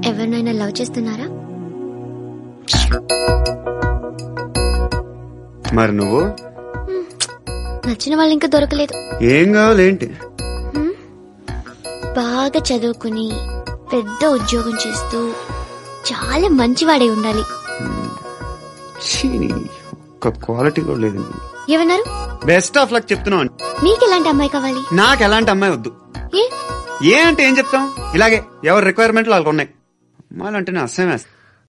ఎవరినైనా లవ్ చేస్తున్నారా మరి నువ్వు నచ్చిన వాళ్ళు ఇంకా దొరకలేదు ఏం కావాలేంటి బాగా చదువుకుని పెద్ద ఉద్యోగం చేస్తూ చాలా మంచివాడే ఉండాలి ఛీ, నీ ఒక్క క్వాలిటీ కూడా లేదు ఏమన్నారు బెస్ట్ ఆఫ్ లక్ చెప్తున్నావు మీకు ఎలాంటి అమ్మాయి కావాలి నాకు ఎలాంటి అమ్మాయి వద్దు ఏ ఏ అంటే ఏం చెప్తాం ఇలాగే ఎవరి రిక్వైర్మెంట్లు వాళ్ళకు ఉన్నాయి అమ్మాయిలు అంటేనే అసహ్యం వేస్తుంది